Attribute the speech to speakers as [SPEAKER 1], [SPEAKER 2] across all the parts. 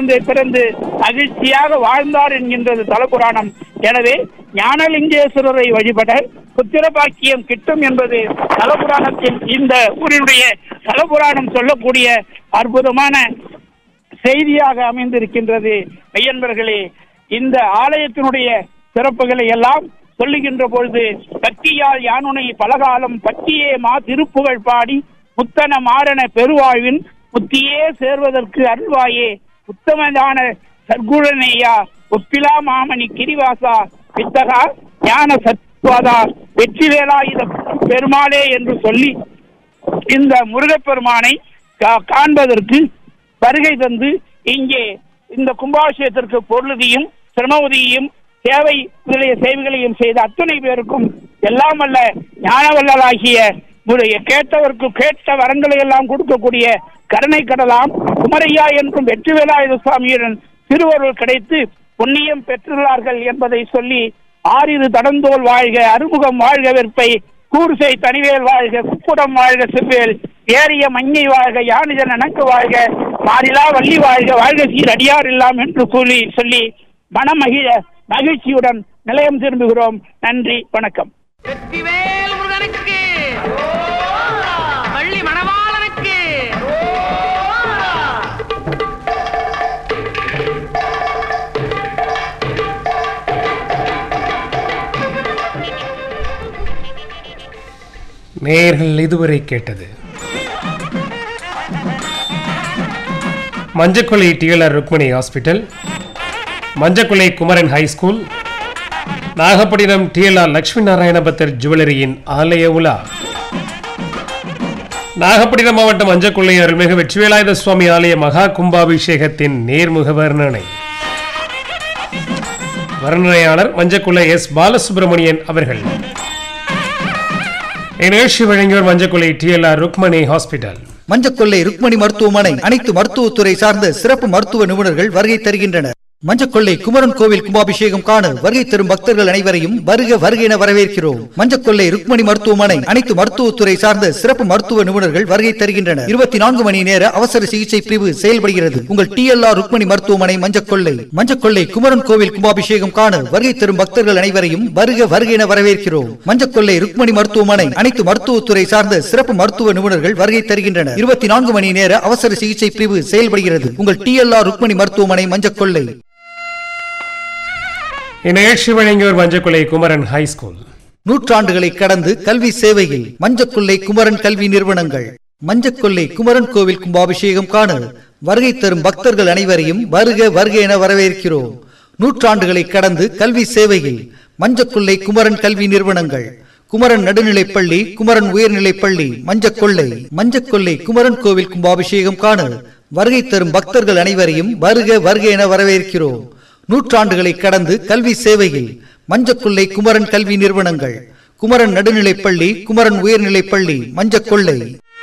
[SPEAKER 1] குழந்தை பிறந்து மகிழ்ச்சியாக வாழ்ந்தார் என்கின்றது தலபுராணம் எனவே ஞானலிங்கேஸ்வரரை வழிபட புத்திர பாக்கியம் கிட்டும் என்பது தலபுராணத்தின் இந்த ஊரினுடைய தலபுராணம் சொல்லக்கூடிய அற்புதமான செய்தியாக அமைந்திருக்கின்றது மெய்யன்பர்களே இந்த ஆலயத்தினுடைய சிறப்புகளை எல்லாம் சொல்லுகின்ற பொழுது பக்தியால் யானுனை பலகாலம் பட்டியே மா திருப்புகழ் பாடி முத்தன மாறன பெருவாழ்வின் முத்தியே சேர்வதற்கு அருள்வாயே உத்தமதான சர்க்குணனேயா ஒப்பிலா மாமணி கிரிவாசா வித்தகா ஞான சத்வாதா வெற்றிவேலாயுத பெருமாளே என்று சொல்லி இந்த முருகப்பெருமானை கா- காண்பதற்கு வருகை தந்து இங்கே இந்த கும்பாபிஷேகத்திற்கு பொருளுதியும் சிரமவுதியும் சேவை முதலிய சேவைகளையும் செய்த அத்துணை பேருக்கும் எல்லாம் அல்ல ஞானவல்லலாகிய உடைய கேட்டவருக்கு கேட்ட வரங்களை எல்லாம் கொடுக்கக்கூடிய கருணை கடலாம் குமரையா என்றும் வெற்றி வேலாயுத சுவாமியுடன் திருவருள் கிடைத்து புண்ணியம் பெற்றுள்ளார்கள் என்பதை சொல்லி ஆறிரு தடந்தோல் வாழ்க அறுமுகம் வாழ்க வெற்பை கூர்சை தனிவேல் வாழ்க குப்புடம் வாழ்க செவ்வேல் ஏறிய மஞ்சை வாழ்க யானிஜன் அணக்கு வாழ்க மாறிலா வள்ளி வாழ்க வாழ்க சீர் அடியார் இல்லாம் என்று கூறி சொல்லி மனமகிழ மகிழ்ச்சியுடன் நிலையம் திரும்புகிறோம் நன்றி வணக்கம்
[SPEAKER 2] வெற்றிவேல் முருகனுக்கு வள்ளி மணவாளனுக்கு
[SPEAKER 3] நேர்கள் இதுவரை கேட்டது Manjakkollai TLR Rukmani hospital Manjakkollai Kumaran high school Nagapattinam TLR Lakshmi Narayana Pathar ஜுவல்லரியின் ஆலய உலா நாகப்பட்டினம் மாவட்டம் மஞ்சக்குள்ளை அருள்மிகு வெற்றிவேலாயுத சுவாமி ஆலய மகா கும்பாபிஷேகத்தின் நேர்முக வர்ணனை வர்ணனையாளர் மஞ்சக்குள்ளை எஸ் பாலசுப்ரமணியன் அவர்கள் இந்நிகழ்ச்சி வழங்கியோர் மஞ்சக்குள்ளை டிஎல்ஆர் ருக்மணி ஹாஸ்பிட்டல்
[SPEAKER 4] மஞ்சக்கொள்ளை ருக்மணி மருத்துவமனை அனைத்து மருத்துவத்துறை சார்ந்த சிறப்பு மருத்துவ நிபுணர்கள் வருகை தருகின்றனர் மஞ்சக்கொள்ளை குமரன் கோவில் கும்பாபிஷேகம் காண வருகை தரும் பக்தர்கள் அனைவரையும் வருக வருக என வரவேற்கிறோம் மஞ்சக்கொள்ளை ருக்மணி மருத்துவமனை அனைத்து மருத்துவத்துறை சார்ந்த சிறப்பு மருத்துவ நிபுணர்கள் வருகை தருகின்றனர் இருபத்தி நான்கு மணி நேர அவசர சிகிச்சை பிரிவு செயல்படுகிறது உங்கள் டிஎல்ஆர் ருக்மணி மருத்துவமனை மஞ்சக்கொள்ளை மஞ்சக்கொள்ளை குமரன் கோவில் கும்பாபிஷேகம் காண வருகை தரும் பக்தர்கள் அனைவரையும் வருக வருக என வரவேற்கிறோம் மஞ்சக்கொள்ளை ருக்மணி மருத்துவமனை அனைத்து மருத்துவத்துறை சார்ந்த சிறப்பு மருத்துவ நிபுணர்கள் வருகை தருகின்றனர் இருபத்தி நான்கு மணி நேர அவசர சிகிச்சை பிரிவு செயல்படுகிறது உங்கள் டிஎல்ஆர் ருக்மணி மருத்துவமனை மஞ்சக்கொள்ளை
[SPEAKER 3] இந்நிகழ்ச்சி வழங்கியோர் மஞ்சக்குள்ளை குமரன் ஹை ஸ்கூல்
[SPEAKER 4] நூற்றாண்டுகளை கடந்து கல்வி சேவையில் மஞ்சக்கொள்ளை குமரன் கல்வி நிறுவனங்கள் மஞ்சக்கொள்ளை குமரன் கோவில் கும்பாபிஷேகம் காண வருகை தரும் பக்தர்கள் அனைவரையும் வருக வருக என வரவேற்கிறோம் நூற்றாண்டுகளை கடந்து கல்வி சேவையில் மஞ்சக்கொள்ளை குமரன் கல்வி நிறுவனங்கள் குமரன் நடுநிலைப்பள்ளி குமரன் உயர்நிலைப்பள்ளி மஞ்சக்கொள்ளை மஞ்சக்கொள்ளை குமரன் கோவில் கும்பாபிஷேகம் காண வருகை தரும் பக்தர்கள் அனைவரையும் வருக வருக என வரவேற்கிறோம் நூற்றாண்டுகளை கடந்து கல்வி சேவையில் மஞ்சக்கொள்ளை குமரன் கல்வி நிறுவனங்கள் குமரன் நடுநிலைப்பள்ளி குமரன் உயர்நிலைப்பள்ளி மஞ்சக்கொள்ளை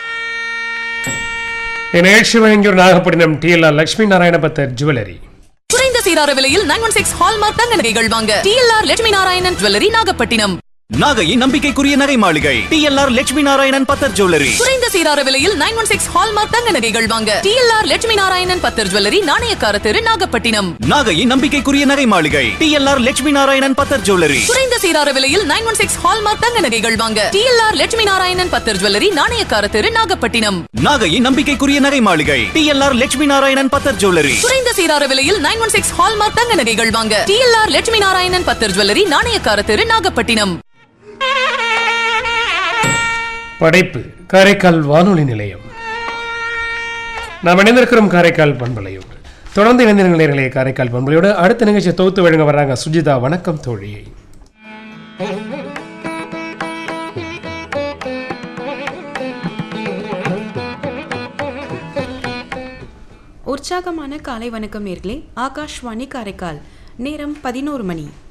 [SPEAKER 3] இந்நிகழ்ச்சி வழங்கியோர் நாகப்பட்டினம் டிஎல்ஆர் லட்சுமி நாராயண பத்தர் ஜுவல்லரி
[SPEAKER 5] குறைந்த சீரார விலையில் நைன் ஒன் சிக்ஸ் ஹால்மார்க் தங்க நகைகள் வாங்க டிஎல்ஆர் லட்சுமி நாராயணன் ஜுவல்லரி நாகப்பட்டினம்
[SPEAKER 6] நாகையின் நம்பிக்கைக்குரிய நகை மாளிகை டிஎல்ஆர் லட்சுமி நாராயணன் பத்தர் ஜுவல்லரி
[SPEAKER 5] குறைந்த சீரார விலையில் நைன் ஒன் சிக்ஸ் ஹால்மார்க் தங்க நகைகள் வாங்க டிஎல்ஆர் லட்சுமி நாராயணன் பத்தர் ஜுவல்லரி நாணயக்கார தெரு நாகப்பட்டினம்
[SPEAKER 6] நாகையின் நம்பிக்கைக்குரிய நகை மாளிகை டிஎல்ஆர் லட்சுமி நாராயணன் பத்தர் ஜுவல்லரி
[SPEAKER 5] குறைந்த சீரார விலையில் நைன் ஒன் சிக்ஸ் ஹால்மார்க் தங்க நகைகள் வாங்க டிஎல்ஆர் லட்சுமி நாராயணன் பத்தர் ஜுவல்லரி நாணயக்கார தெரு நாகப்பட்டினம்
[SPEAKER 6] நாகையின் நம்பிக்கைக்குரிய நகை மாளிகை டிஎல்ஆர் லட்சுமி நாராயணன் பத்தர் ஜுவல்லரி
[SPEAKER 5] குறைந்த சீரார விலையில் நைன் ஒன் சிக்ஸ் ஹால்மார்க் தங்க நகைகள் வாங்க டிஎல்ஆர் லட்சுமி நாராயணன் பத்தர் ஜுவல்லரி நாணயக்கார தெரு நாகப்பட்டினம்
[SPEAKER 3] படைப்பு காரைக்கால் வானொலி நிலையம் நாம் இணைந்திருக்கிறோம் காரைக்கால் பண்பலையோடு தொடர்ந்து இணைந்திருங்கள் நேர்களே காரைக்கால் பண்பலையோடு அடுத்த நிகழ்ச்சியை தொகுத்து வழங்க வர்றாங்க சுஜிதா வணக்கம் தோழியை
[SPEAKER 7] உற்சாகமான காலை வணக்கம் நேர்களே ஆகாஷ்வாணி காரைக்கால் நேரம் பதினோரு மணி